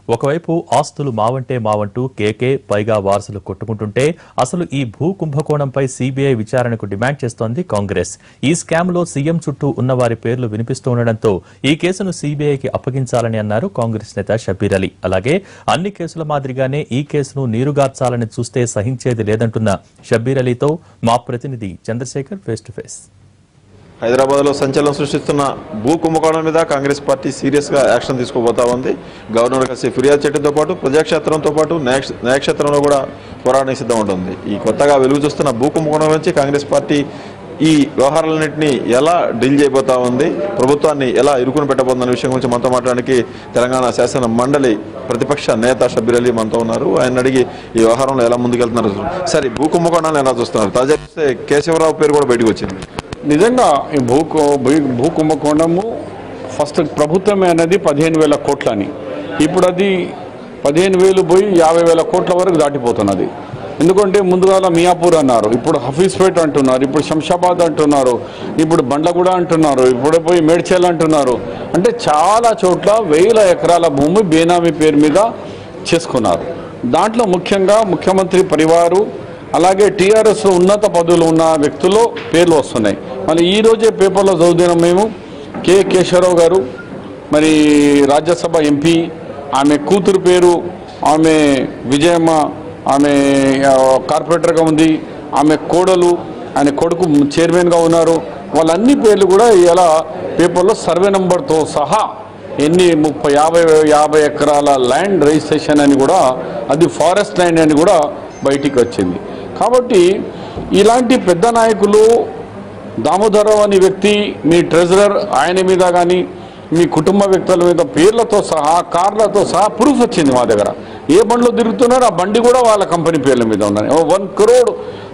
ఒకవైపు ఆస్తులు మావంటే మావంటూ కేకే పైగా వారసులు కొట్టుకుంటుంటే అసలు ఈ భూ కుంభకోణంపై సీబీఐ విచారణకు డిమాండ్ చేస్తోంది కాంగ్రెస్ ఈ స్కామ్లో సీఎం చుట్టూ ఉన్న వారి పేర్లు వినిపిస్తూ ఉండడంతో ఈ కేసును సీబీఐకి అప్పగించాలని అన్నారు కాంగ్రెస్ నేత షబీర్ అలీ అలాగే అన్ని కేసుల మాదిరిగానే ఈ కేసును నీరుగార్చాలని చూస్తే సహించేది లేదంటున్న షబ్బీర్ అలీతో మా ప్రతినిధి Chandrashekar face to face Hyderabad లో సంచలనం సృష్టిస్తున్న భూ కుంభకోణం మీద కాంగ్రెస్ పార్టీ సీరియస్ గా యాక్షన్ తీసుకోబోతా ఉంది గవర్నర్ కలిసి ఫిర్యాదు చేయడంతో పాటు ప్రజాక్షేత్రంతో పాటు న్యాయ- న్యాయక్షేత్రంలో కూడా పోరాడడానికి సిద్ధం ఉంటుంది ఈ కొత్తగా వెలుగు చూస్తున్న భూ కుంభకోణం నుంచి కాంగ్రెస్ పార్టీ ఈ వ్యవహారాలన్నింటినీ ఎలా డీల్ చేయబోతా ఉంది ప్రభుత్వాన్ని ఎలా ఇరుకుని పెట్టబోతుందన్న విషయం గురించి మనతో మాట్లాడడానికి తెలంగాణ శాసన మండలి ప్రతిపక్ష నేత షబ్బీర్ అలీ మనతో ఉన్నారు ఆయన అడిగి ఈ వ్యవహారంలో ఎలా ముందుకెళ్తున్నారు సరే భూ కుంభకోణాలు ఎలా చూస్తున్నారు తాజా చూస్తే కేశవరావు పేరు కూడా బయటకు వచ్చింది నిజంగా ఈ భూ భూ- భూ కుంభకోణము ఫస్ట్ ప్రభుత్వమే అనేది పదిహేను వేల కోట్లని ఇప్పుడు అది పదిహేను వేలు పోయి యాభై వేల కోట్ల వరకు దాటిపోతున్నది ఎందుకంటే ముందుగాల మియాపూర్ అన్నారు ఇప్పుడు హఫీజ్పేట్ అంటున్నారు ఇప్పుడు శంషాబాద్ అంటున్నారు ఇప్పుడు బండ్లగూడ అంటున్నారు ఇప్పుడు పోయి మేడ్చల్ అంటున్నారు అంటే చాలా చోట్ల వేల ఎకరాల భూమి బేనామీ పేరు మీద చేసుకున్నారు దాంట్లో ముఖ్యంగా ముఖ్యమంత్రి పరివారు అలాగే టీఆర్ఎస్ ఉన్నత పదవులు ఉన్న వ్యక్తులు పేర్లు వస్తున్నాయి మళ్ళీ ఈ రోజే పేపర్లో చదువుతున్నాం మేము కె కేశవరావు గారు మరి రాజ్యసభ ఎంపీ ఆమె కూతురు పేరు ఆమె విజయమ్మ ఆమె ఆ, కార్పొరేటర్గా ఉంది ఆమె కోడలు ఆయన కొడుకు చైర్మన్గా ఉన్నారు వాళ్ళన్ని పేర్లు కూడా ఇలా పేపర్లో సర్వే నెంబర్తో సహా ఎన్ని ముప్పై యాభై యాభై ఎకరాల ల్యాండ్ రిజిస్ట్రేషన్ అని కూడా అది ఫారెస్ట్ ల్యాండ్ అని కూడా బయటికి వచ్చింది కాబట్టి ఇలాంటి పెద్ద నాయకులు దామోదరరావు అనే వ్యక్తి మీ ట్రెజరర్ ఆయన మీద కానీ మీ కుటుంబ వ్యక్తుల మీద పేర్లతో సహా కార్లతో సహా ప్రూఫ్ వచ్చింది మా దగ్గర ఏ బండ్లో తిరుగుతున్నారో ఆ బండి కూడా వాళ్ళ కంపెనీ పేర్ల మీద ఉన్నది వన్ క్రోడ్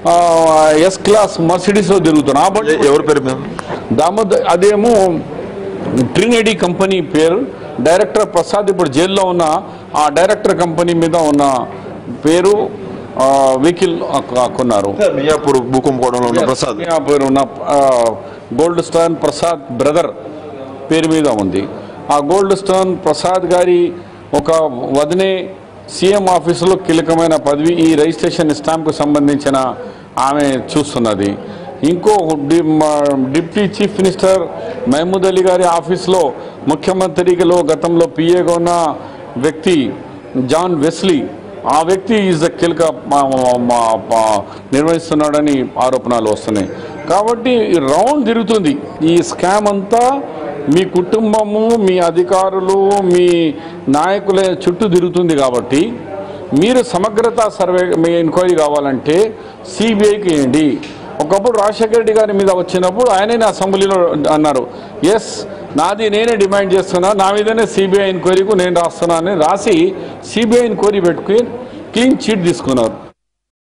ఎస్ క్లాస్ మర్సిడీస్లో తిరుగుతున్నారు ఆ బండి ఎ- ఎవరి పేరు మీద దామోదర్ అదేమో ట్రినిటీ కంపెనీ పేరు డైరెక్టర్ ప్రసాద్ ఇప్పుడు జైల్లో ఉన్న ఆ డైరెక్టర్ కంపెనీ మీద ఉన్న పేరు ఆ, వెహికల్ కొ- కొన్నారు మియాపూర్ భూ కుంభకోణంలో ఉన్న ప్రసాద్ ఆ పేరు ఉన్న ఆ, గోల్డ్ స్టోన్ ప్రసాద్ బ్రదర్ పేరు మీద ఉంది ఆ గోల్డ్ స్టోన్ ప్రసాద్ గారి ఒక వదినే సీఎం ఆఫీసులో కీలకమైన పదవి ఈ రిజిస్ట్రేషన్ స్టాంప్కు సంబంధించిన ఆమె చూస్తున్నది ఇంకో డి- మా- deputy chief minister Mahmood Ali గారి ఆఫీస్లో ముఖ్యమంత్రిలో గతంలో పిఏగా ఉన్న వ్యక్తి జాన్ వెస్లీ ఆ వ్యక్తి ఈజ్ ద కీలక మా- మా- మా- మా- నిర్వహిస్తున్నాడని ఆరోపణలు వస్తున్నాయి కాబట్టి ఈ రౌండ్ తిరుగుతుంది ఈ స్కామ్ అంతా మీ కుటుంబము మీ అధికారులు మీ నాయకుల చుట్టూ తిరుగుతుంది కాబట్టి మీరు సమగ్రత సర్వే మీ ఎంక్వైరీ కావాలంటే సిబిఐకి వేయండి ఒకప్పుడు రాజశేఖర రెడ్డి గారి మీద వచ్చినప్పుడు ఆయనే అసెంబ్లీలో అన్నారు ఎస్ నాది నేనే డిమాండ్ చేస్తున్నా నా మీదనే సిబిఐ ఎంక్వైరీకు నేను రాస్తున్నా అని రాసి సిబిఐ ఎంక్వైరీ పెట్టుకుని క్లీన్ చీట్ తీసుకున్నారు